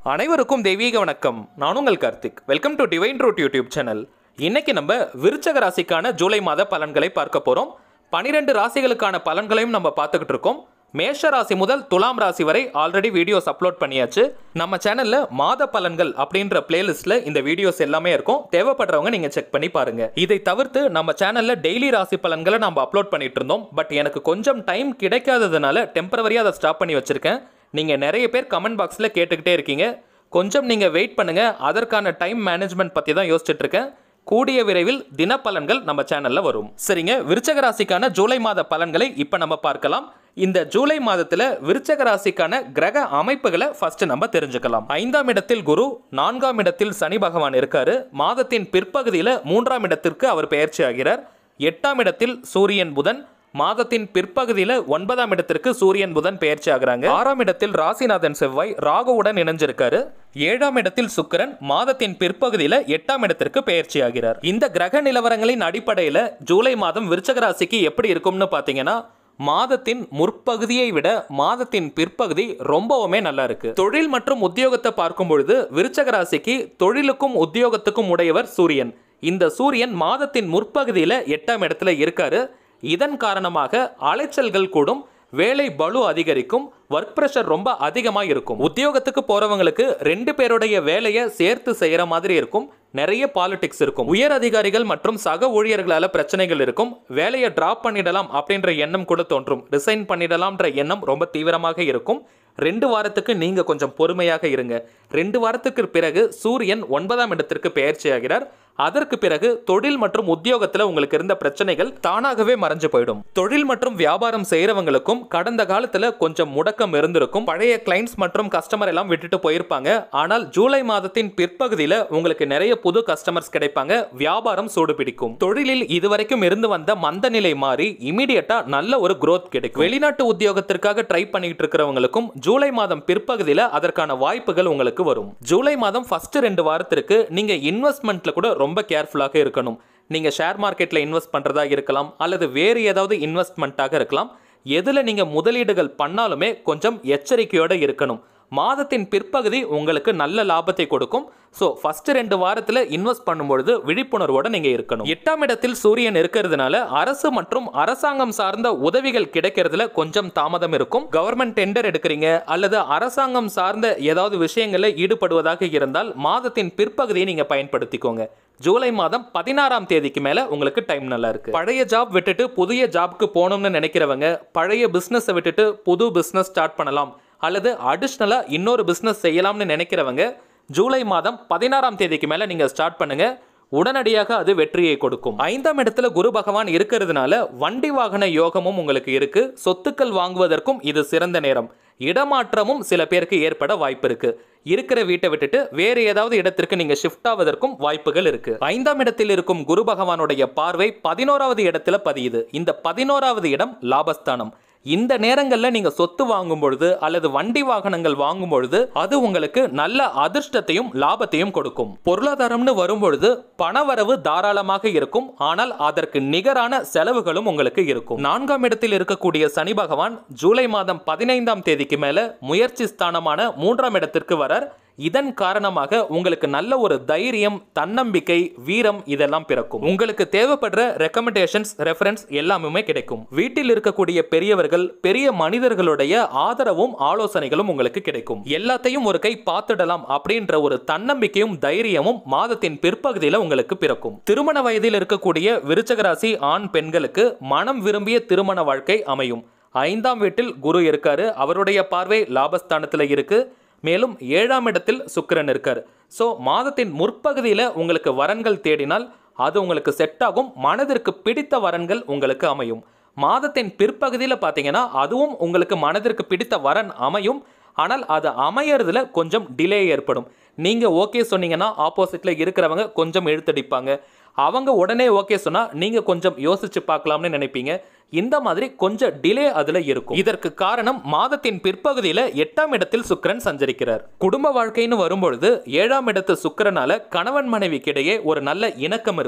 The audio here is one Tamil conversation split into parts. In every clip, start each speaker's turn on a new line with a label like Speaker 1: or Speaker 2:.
Speaker 1: அனைவருக்கும் தெய்வீக வணக்கம் நான் உங்கள் Karthik welcome to divine root YouTube channel இன்னைக்கு நம்ம விருச்சக ராசிக்கான ஜூலை மாத பலன்களை பார்க்க போறோம் பனிரெண்டு ராசிகளுக்கான பலன்களையும் நம்ம பார்த்துக்கிட்டு இருக்கோம் மேஷ ராசி முதல் துலாம் ராசி வரை ஆல்ரெடி வீடியோஸ் அப்லோட் பண்ணியாச்சு நம்ம சேனல்ல மாத பலன்கள் அப்படின்ற பிளேலிஸ்ட்ல இந்த வீடியோஸ் எல்லாமே இருக்கும் தேவைப்படுறவங்க நீங்க செக் பண்ணி பாருங்க இதை தவிர்த்து நம்ம சேனல்ல டெய்லி ராசி பலன்களை நம்ம அப்லோட் பண்ணிட்டு இருந்தோம் பட் எனக்கு கொஞ்சம் டைம் கிடைக்காததுனால டெம்பரவரியாக அதை ஸ்டாப் பண்ணி வச்சிருக்கேன் நீங்க நிறைய பேர் கமெண்ட் பாக்ஸில் கேட்டுக்கிட்டே இருக்கீங்க கொஞ்சம் நீங்க வெயிட் பண்ணுங்க அதற்கான டைம் மேனேஜ்மெண்ட் பத்தி தான் யோசிச்சுட்டு இருக்கேன் கூடிய விரைவில் தினப்பலன்கள் நம்ம சேனல்ல வரும் சரிங்க விருச்சக ராசிக்கான ஜூலை மாத பலன்களை இப்போ நம்ம பார்க்கலாம் இந்த ஜூலை மாதத்துல விருச்சக ராசிக்கான கிரக அமைப்புகளை ஃபர்ஸ்ட் நம்ம தெரிஞ்சுக்கலாம் ஐந்தாம் இடத்தில் குரு நான்காம் இடத்தில் சனி பகவான் இருக்காரு மாதத்தின் பிற்பகுதியில் மூன்றாம் இடத்திற்கு அவர் பெயர்ச்சி ஆகிறார் எட்டாம் இடத்தில் சூரியன் புதன் மாதத்தின் பிற்பகுதியில் ஒன்பதாம் இடத்திற்கு சூரியன் புதன் பெயர்ச்சி ஆகுறாங்க ஆறாம் இடத்தில் ராசிநாதன் செவ்வாய் ராகுவுடன் இணைஞ்சிருக்காரு ஏழாம் இடத்தில் சுக்கிரன் மாதத்தின் பிற்பகுதியில் எட்டாம் இடத்திற்கு பெயர்ச்சி ஆகிறார் இந்த கிரக நிலவரங்களின் அடிப்படையில் ஜூலை மாதம் விருச்சக ராசிக்கு எப்படி இருக்கும்னு பார்த்தீங்கன்னா மாதத்தின் முற்பகுதியை விட மாதத்தின் பிற்பகுதி ரொம்பவுமே நல்லா இருக்கு தொழில் மற்றும் உத்தியோகத்தை பார்க்கும் பொழுது விருச்சக ராசிக்கு தொழிலுக்கும் உத்தியோகத்துக்கும் உடையவர் சூரியன் இந்த சூரியன் மாதத்தின் முற்பகுதியில் எட்டாம் இடத்துல இருக்காரு இதன் காரணமாக அலைச்சல்கள் கூடும் வேலை பளு அதிகரிக்கும் ஒர்க் ப்ரெஷர் ரொம்ப அதிகமாக இருக்கும் உத்தியோகத்துக்கு போறவங்களுக்கு ரெண்டு பேருடைய வேலையை சேர்த்து செய்யற மாதிரி இருக்கும் நிறைய பாலிடிக்ஸ் இருக்கும் உயர் அதிகாரிகள் மற்றும் சக ஊழியர்களால பிரச்சனைகள் இருக்கும் வேலையை டிராப் பண்ணிடலாம் அப்படின்ற எண்ணம் கூட தோன்றும் ரிசைன் பண்ணிடலாம்ன்ற எண்ணம் ரொம்ப தீவிரமாக இருக்கும் ரெண்டு வாரத்துக்கு நீங்க கொஞ்சம் பொறுமையாக இருங்க ரெண்டு வாரத்துக்கு பிறகு சூரியன் ஒன்பதாம் இடத்திற்கு பெயர்ச்சி ஆகிறார் அதற்கு பிறகு தொழில் மற்றும் உத்தியோகத்தில் உங்களுக்கு இருந்த பிரச்சனைகள் தானாகவே மறைஞ்சு போயிடும் தொழில் மற்றும் வியாபாரம் செய்யறவங்களுக்கும் கடந்த காலத்துல கொஞ்சம் முடக்கம் இருந்திருக்கும் பழைய கிளைண்ட்ஸ் மற்றும் கஸ்டமர் எல்லாம் விட்டுட்டு போயிருப்பாங்க ஆனால் ஜூலை மாதத்தின் பிற்பகுதியில் உங்களுக்கு நிறைய புது கஸ்டமர்ஸ் கிடைப்பாங்க வியாபாரம் சூடு பிடிக்கும் தொழிலில் இதுவரைக்கும் இருந்து வந்த மந்த நிலை மாறி இமீடியட்டா நல்ல ஒரு growth கிடைக்கும் வெளிநாட்டு உத்தியோகத்திற்காக ட்ரை பண்ணிட்டு இருக்கிறவங்களுக்கும் ஜூலை மாதம் பிற்பகுதியில் அதற்கான வாய்ப்புகள் உங்களுக்கு வரும் ஜூலை மாதம் ஃபர்ஸ்ட் ரெண்டு வாரத்திற்கு நீங்க இன்வெஸ்ட்மெண்ட்ல கூட ரொம்ப கேர்ஃபுல்லாக இருக்கணும் நீங்க ஷேர் மார்க்கெட்ல இன்வெஸ்ட் பண்றதா இருக்கலாம் அல்லது வேறு ஏதாவது இன்வெஸ்ட்மெண்ட்டாக இருக்கலாம் எதுல நீங்க முதலீடுகள் பண்ணாலுமே கொஞ்சம் எச்சரிக்கையோட இருக்கணும் மாதத்தின் பிற்பகுதி உங்களுக்கு நல்ல லாபத்தை கொடுக்கும் ஸோ ஃபர்ஸ்ட் ரெண்டு வாரத்தில் இன்வெஸ்ட் பண்ணும்பொழுது விழிப்புணர்வோட நீங்க இருக்கணும் எட்டாம் இடத்தில் சூரியன் இருக்கிறதுனால அரசு மற்றும் அரசாங்கம் சார்ந்த உதவிகள் கிடைக்கிறதுல கொஞ்சம் தாமதம் இருக்கும் கவர்மெண்ட் டெண்டர் எடுக்கிறீங்க அல்லது அரசாங்கம் சார்ந்த ஏதாவது விஷயங்களில் ஈடுபடுவதாக இருந்தால் மாதத்தின் பிற்பகுதியை நீங்க பயன்படுத்திக்கோங்க ஜூலை மாதம் பதினாறாம் தேதிக்கு மேல உங்களுக்கு டைம் நல்லா இருக்கு பழைய ஜாப் விட்டுட்டு புதிய ஜாப்க்கு போகணும்னு நினைக்கிறவங்க பழைய பிசினஸை விட்டுட்டு புது பிசினஸ் ஸ்டார்ட் பண்ணலாம் அல்லது அடிஷ்னலா இன்னொரு பிசினஸ் செய்யலாம்னு நினைக்கிறவங்க ஜூலை மாதம் பதினாறாம் தேதிக்கு மேல நீங்க ஸ்டார்ட் பண்ணுங்க உடனடியாக அது வெற்றியை கொடுக்கும் ஐந்தாம் இடத்துல குரு பகவான் இருக்கிறதுனால வண்டி வாகன யோகமும் உங்களுக்கு இருக்கு சொத்துக்கள் வாங்குவதற்கும் இது சிறந்த நேரம் இடமாற்றமும் சில பேருக்கு ஏற்பட வாய்ப்பு இருக்கு இருக்கிற வீட்டை விட்டுட்டு வேறு ஏதாவது இடத்திற்கு நீங்க ஷிஃப்ட் ஆவதற்கும் வாய்ப்புகள் இருக்கு ஐந்தாம் இடத்தில் இருக்கும் குரு பகவானுடைய பார்வை பதினோராவது இடத்துல பதியுது இந்த பதினோராவது இடம் லாபஸ்தானம் இந்த நேரங்களில் நீங்க சொத்து வாங்கும் பொழுது அல்லது வண்டி வாகனங்கள் வாங்கும் பொழுது அது உங்களுக்கு நல்ல அதிர்ஷ்டத்தையும் லாபத்தையும் கொடுக்கும் பொருளாதாரம்னு வரும்பொழுது பணவரவு தாராளமாக இருக்கும் ஆனால் அதற்கு நிகரான செலவுகளும் உங்களுக்கு இருக்கும் நான்காம் இடத்தில் இருக்கக்கூடிய சனி பகவான் ஜூலை மாதம் பதினைந்தாம் தேதிக்கு மேல முயற்சி ஸ்தானமான மூன்றாம் இடத்திற்கு வரார் இதன் காரணமாக உங்களுக்கு நல்ல ஒரு தைரியம் தன்னம்பிக்கை வீரம் இதெல்லாம் பிறக்கும் உங்களுக்கு தேவைப்படுற ரெக்கமெண்டேஷன்ஸ் ரெஃபரன்ஸ் எல்லாமே கிடைக்கும் வீட்டில் இருக்கக்கூடிய பெரியவர்கள் பெரிய மனிதர்களுடைய ஆதரவும் ஆலோசனைகளும் உங்களுக்கு கிடைக்கும் எல்லாத்தையும் ஒரு கை பார்த்துடலாம் அப்படின்ற ஒரு தன்னம்பிக்கையும் தைரியமும் மாதத்தின் பிற்பகுதியில் உங்களுக்கு பிறக்கும் திருமண வயதில் இருக்கக்கூடிய விருச்சக ராசி ஆண் பெண்களுக்கு மனம் விரும்பிய திருமண வாழ்க்கை அமையும் ஐந்தாம் வீட்டில் குரு இருக்காரு அவருடைய பார்வை லாபஸ்தானத்தில் இருக்கு மேலும் ஏழாம் இடத்தில் சுக்கிரன் இருக்கார் ஸோ மாதத்தின் முற்பகுதியில் உங்களுக்கு வரன்கள் தேடினால் அது உங்களுக்கு செட் ஆகும் மனதிற்கு பிடித்த வரன்கள் உங்களுக்கு அமையும் மாதத்தின் பிற்பகுதியில் பார்த்தீங்கன்னா அதுவும் உங்களுக்கு மனதிற்கு பிடித்த வரன் அமையும் ஆனால் அது அமையறதுல கொஞ்சம் டிலே ஏற்படும் நீங்கள் ஓகே சொன்னீங்கன்னா ஆப்போசிட்டில் இருக்கிறவங்க கொஞ்சம் இழுத்தடிப்பாங்க அவங்க உடனே ஓகே சொன்னா நீங்க கொஞ்சம் யோசிச்சு பார்க்கலாம்னு நினைப்பீங்க இந்த மாதிரி கொஞ்சம் டிலே அதுல இருக்கும் இதற்கு காரணம் மாதத்தின் பிற்பகுதியில எட்டாம் இடத்தில் சுக்கிரன் சஞ்சரிக்கிறார் குடும்ப வாழ்க்கைன்னு வரும்பொழுது ஏழாம் இடத்து சுக்கிரனால கணவன் மனைவிக்கிடையே ஒரு நல்ல இணக்கம் இருக்கும்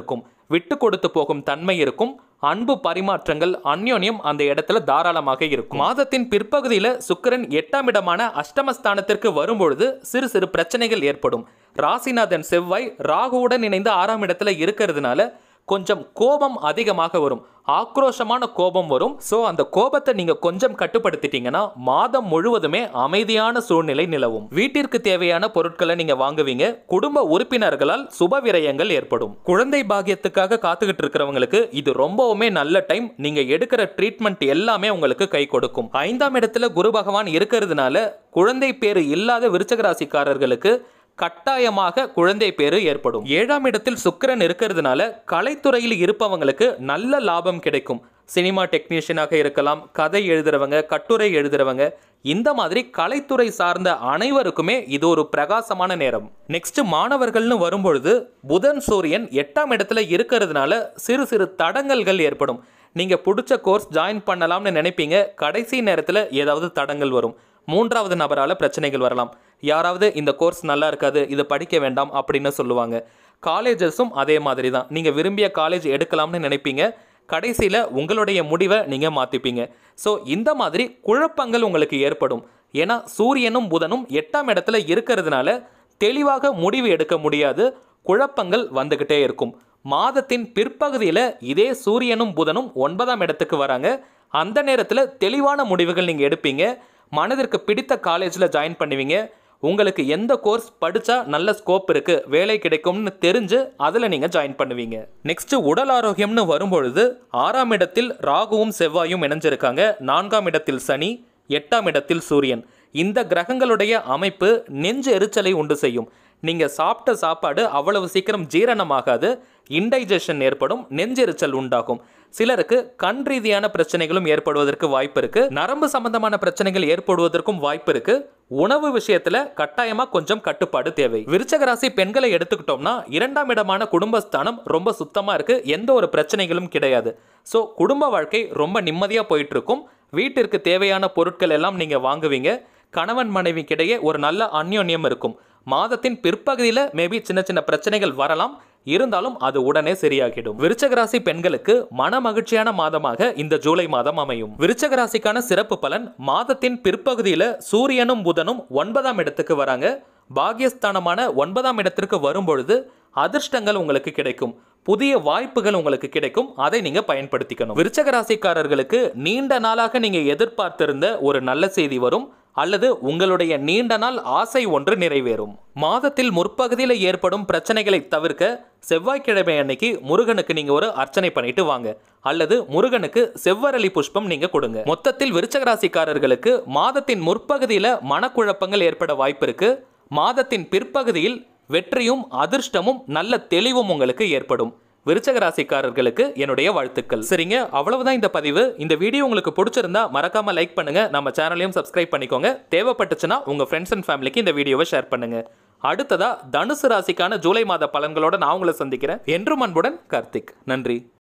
Speaker 1: விட்டு கொடுத்து போகும் தன்மை இருக்கும் அன்பு பரிமாற்றங்கள் அந்யோன்யம் அந்த இடத்துல தாராளமாக இருக்கும் மாதத்தின் பிற்பகுதியில் சுக்கிரன் எட்டாம் இடமான அஷ்டமஸ்தானத்திற்கு வரும்பொழுது சிறு சிறு பிரச்சனைகள் ஏற்படும் ராசிநாதன் செவ்வாய் ராகுவுடன் இணைந்து ஆறாம் இடத்துல இருக்கிறதுனால கொஞ்சம் கோபம் அதிகமாக வரும் ஆக்ரோஷமான கோபம் வரும் ஸோ அந்த கோபத்தை நீங்க கொஞ்சம் கட்டுப்படுத்திட்டீங்கன்னா மாதம் முழுவதுமே அமைதியான சூழ்நிலை நிலவும் வீட்டிற்கு தேவையான பொருட்களை நீங்க வாங்குவீங்க குடும்ப உறுப்பினர்களால் சுப விரயங்கள் ஏற்படும் குழந்தை பாக்கியத்துக்காக காத்துக்கிட்டு இருக்கிறவங்களுக்கு இது ரொம்பவுமே நல்ல டைம் நீங்க எடுக்கிற ட்ரீட்மெண்ட் எல்லாமே உங்களுக்கு கை கொடுக்கும் ஐந்தாம் இடத்துல குரு பகவான் இருக்கிறதுனால குழந்தை பேரு இல்லாத விருச்சக ராசிக்காரர்களுக்கு கட்டாயமாக குழந்தை பேரு ஏற்படும் ஏழாம் இடத்தில் சுக்கிரன் இருக்கிறதுனால கலைத்துறையில் இருப்பவங்களுக்கு நல்ல லாபம் கிடைக்கும் சினிமா டெக்னீஷியனாக இருக்கலாம் கதை எழுதுறவங்க கட்டுரை எழுதுறவங்க இந்த மாதிரி கலைத்துறை சார்ந்த அனைவருக்குமே இது ஒரு பிரகாசமான நேரம் நெக்ஸ்ட் மாணவர்கள்னு வரும்பொழுது புதன் சூரியன் எட்டாம் இடத்துல இருக்கிறதுனால சிறு சிறு தடங்கல்கள் ஏற்படும் நீங்க பிடிச்ச கோர்ஸ் ஜாயின் பண்ணலாம்னு நினைப்பீங்க கடைசி நேரத்தில் ஏதாவது தடங்கள் வரும் மூன்றாவது நபரால் பிரச்சனைகள் வரலாம் யாராவது இந்த கோர்ஸ் நல்லா இருக்காது இதை படிக்க வேண்டாம் அப்படின்னு சொல்லுவாங்க காலேஜஸும் அதே மாதிரி தான் நீங்கள் விரும்பிய காலேஜ் எடுக்கலாம்னு நினைப்பீங்க கடைசியில் உங்களுடைய முடிவை நீங்கள் மாற்றிப்பீங்க ஸோ இந்த மாதிரி குழப்பங்கள் உங்களுக்கு ஏற்படும் ஏன்னா சூரியனும் புதனும் எட்டாம் இடத்துல இருக்கிறதுனால தெளிவாக முடிவு எடுக்க முடியாது குழப்பங்கள் வந்துக்கிட்டே இருக்கும் மாதத்தின் பிற்பகுதியில் இதே சூரியனும் புதனும் ஒன்பதாம் இடத்துக்கு வராங்க அந்த நேரத்தில் தெளிவான முடிவுகள் நீங்கள் எடுப்பீங்க மனதிற்கு பிடித்த காலேஜில் ஜாயின் பண்ணுவீங்க உங்களுக்கு எந்த கோர்ஸ் படித்தா நல்ல ஸ்கோப் இருக்குது வேலை கிடைக்கும்னு தெரிஞ்சு அதில் நீங்கள் ஜாயின் பண்ணுவீங்க நெக்ஸ்ட் உடல் ஆரோக்கியம்னு வரும்பொழுது ஆறாம் இடத்தில் ராகுவும் செவ்வாயும் இணைஞ்சிருக்காங்க நான்காம் இடத்தில் சனி எட்டாம் இடத்தில் சூரியன் இந்த கிரகங்களுடைய அமைப்பு நெஞ்சு எரிச்சலை உண்டு செய்யும் நீங்கள் சாப்பிட்ட சாப்பாடு அவ்வளவு சீக்கிரம் ஜீரணமாகாது இன்டைஜஷன் ஏற்படும் நெஞ்செரிச்சல் உண்டாகும் சிலருக்கு கண் ரீதியான பிரச்சனைகளும் ஏற்படுவதற்கு வாய்ப்பு இருக்கு நரம்பு சம்பந்தமான பிரச்சனைகள் ஏற்படுவதற்கும் வாய்ப்பு இருக்கு உணவு விஷயத்துல கட்டாயமா கொஞ்சம் கட்டுப்பாடு தேவை விருச்சக ராசி பெண்களை எடுத்துக்கிட்டோம்னா இரண்டாம் இடமான குடும்பஸ்தானம் ரொம்ப சுத்தமா இருக்கு எந்த ஒரு பிரச்சனைகளும் கிடையாது ஸோ குடும்ப வாழ்க்கை ரொம்ப நிம்மதியா போயிட்டு இருக்கும் வீட்டிற்கு தேவையான பொருட்கள் எல்லாம் நீங்க வாங்குவீங்க கணவன் மனைவிக்கிடையே ஒரு நல்ல அந்யோன்யம் இருக்கும் மாதத்தின் பிற்பகுதியில் மேபி சின்ன சின்ன பிரச்சனைகள் வரலாம் இருந்தாலும் அது உடனே சரியாகிடும் விருச்சக ராசி பெண்களுக்கு மன மகிழ்ச்சியான மாதமாக இந்த ஜூலை மாதம் அமையும் விருச்சக ராசிக்கான சிறப்பு பலன் மாதத்தின் பிற்பகுதியில் சூரியனும் புதனும் ஒன்பதாம் இடத்துக்கு வராங்க பாகியஸ்தானமான ஒன்பதாம் இடத்திற்கு வரும்பொழுது அதிர்ஷ்டங்கள் உங்களுக்கு கிடைக்கும் புதிய வாய்ப்புகள் உங்களுக்கு கிடைக்கும் அதை நீங்க பயன்படுத்திக்கணும் விருச்சக ராசிக்காரர்களுக்கு நீண்ட நாளாக நீங்க எதிர்பார்த்திருந்த ஒரு நல்ல செய்தி வரும் அல்லது உங்களுடைய நீண்ட நாள் ஆசை ஒன்று நிறைவேறும் மாதத்தில் முற்பகுதியில் ஏற்படும் பிரச்சனைகளை தவிர்க்க செவ்வாய்க்கிழமை அன்னைக்கு முருகனுக்கு நீங்க ஒரு அர்ச்சனை பண்ணிட்டு வாங்க அல்லது முருகனுக்கு செவ்வரளி புஷ்பம் நீங்க கொடுங்க மொத்தத்தில் விருச்சக ராசிக்காரர்களுக்கு மாதத்தின் முற்பகுதியில் மனக்குழப்பங்கள் ஏற்பட வாய்ப்பு இருக்கு மாதத்தின் பிற்பகுதியில் வெற்றியும் அதிர்ஷ்டமும் நல்ல தெளிவும் உங்களுக்கு ஏற்படும் விருச்சக ராசிக்காரர்களுக்கு என்னுடைய வாழ்த்துக்கள் சரிங்க அவ்வளவுதான் இந்த பதிவு இந்த வீடியோ உங்களுக்கு பிடிச்சிருந்தா மறக்காம லைக் பண்ணுங்க நம்ம சேனலையும் சப்ஸ்கிரைப் பண்ணிக்கோங்க தேவைப்பட்டுச்சுன்னா உங்க ஃப்ரெண்ட்ஸ் அண்ட் ஃபேமிலிக்கு இந்த வீடியோவை ஷேர் பண்ணுங்க அடுத்ததா தனுசு ராசிக்கான ஜூலை மாத பலன்களோட நான் உங்களை சந்திக்கிறேன் என்றும் அன்புடன் கார்த்திக் நன்றி